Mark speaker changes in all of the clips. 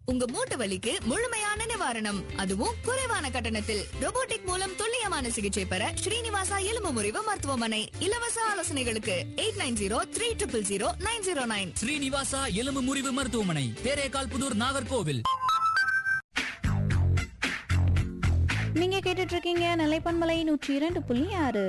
Speaker 1: உங்க மூட்டு வலிக்கு முழுமையான நிவாரணம் அதுவும் குறைவான கட்டணத்தில் robotic மூலம் துல்லியமான சிகிச்சை பெற ஸ்ரீனிவாசா எலும்பு முறிவு மருத்துவமனை இலவச ஆலோசனைகளுக்கு eight nine zero three triple zero nine zero nine
Speaker 2: Srinivasa எலும்பு முறிவு மருத்துவமனை தேரேகால் புதூர் நாகர்கோவில்
Speaker 3: நீங்க கேட்டுட்டு இருக்கீங்க நிலைப்பன்மலை நூற்றி இரண்டு புள்ளி ஆறு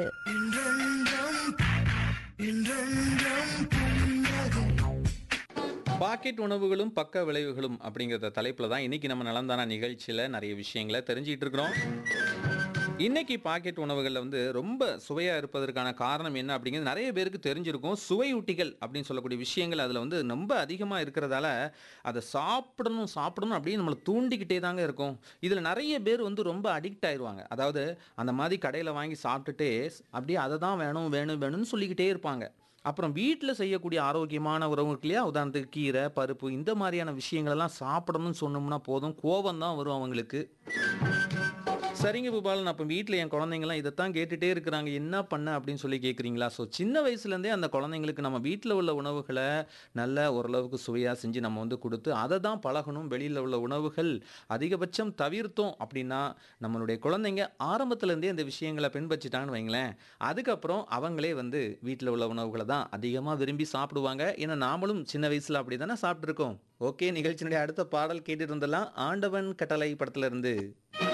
Speaker 4: பாக்கெட் உணவுகளும் பக்க விளைவுகளும் அப்படிங்கிற தலைப்பில் தான் இன்னைக்கு நம்ம நலந்தானா நிகழ்ச்சியில் நிறைய விஷயங்களை தெரிஞ்சிட்டு இருக்கிறோம் இன்னைக்கு பாக்கெட் உணவுகளில் வந்து ரொம்ப சுவையாக இருப்பதற்கான காரணம் என்ன அப்படிங்கிறது நிறைய பேருக்கு தெரிஞ்சிருக்கும் சுவையூட்டிகள் அப்படின்னு சொல்லக்கூடிய விஷயங்கள் அதில் வந்து ரொம்ப அதிகமாக இருக்கிறதால அதை சாப்பிடணும் சாப்பிடணும் அப்படின்னு நம்மளை தூண்டிக்கிட்டே தாங்க இருக்கும் இதில் நிறைய பேர் வந்து ரொம்ப அடிக்ட் ஆயிடுவாங்க அதாவது அந்த மாதிரி கடையில் வாங்கி சாப்பிட்டுட்டே அப்படியே அதை தான் வேணும் வேணும் வேணும்னு சொல்லிக்கிட்டே இருப்பாங்க அப்புறம் வீட்டில் செய்யக்கூடிய ஆரோக்கியமான உறவு இருக்கு இல்லையா உதாரணத்துக்கு கீரை பருப்பு இந்த மாதிரியான விஷயங்களெல்லாம் சாப்பிடணும்னு சொன்னோம்னா போதும் கோபம் தான் வரும் அவங்களுக்கு சரிங்க பூபாலன் அப்போ வீட்டில் என் குழந்தைங்களாம் இதைத்தான் கேட்டுகிட்டே இருக்கிறாங்க என்ன பண்ண அப்படின்னு சொல்லி கேட்குறீங்களா ஸோ சின்ன வயசுலேருந்தே அந்த குழந்தைங்களுக்கு நம்ம வீட்டில் உள்ள உணவுகளை நல்ல ஓரளவுக்கு சுவையாக செஞ்சு நம்ம வந்து கொடுத்து அதை தான் பழகணும் வெளியில் உள்ள உணவுகள் அதிகபட்சம் தவிர்த்தோம் அப்படின்னா நம்மளுடைய குழந்தைங்க ஆரம்பத்துலேருந்தே இந்த விஷயங்களை பின்பற்றிட்டாங்கன்னு வைங்களேன் அதுக்கப்புறம் அவங்களே வந்து வீட்டில் உள்ள உணவுகளை தான் அதிகமாக விரும்பி சாப்பிடுவாங்க ஏன்னா நாமளும் சின்ன வயசில் அப்படி தானே சாப்பிட்ருக்கோம் ஓகே நிகழ்ச்சியினுடைய அடுத்த பாடல் கேட்டுட்டு இருந்தெல்லாம் ஆண்டவன் கட்டளை படத்துல இருந்து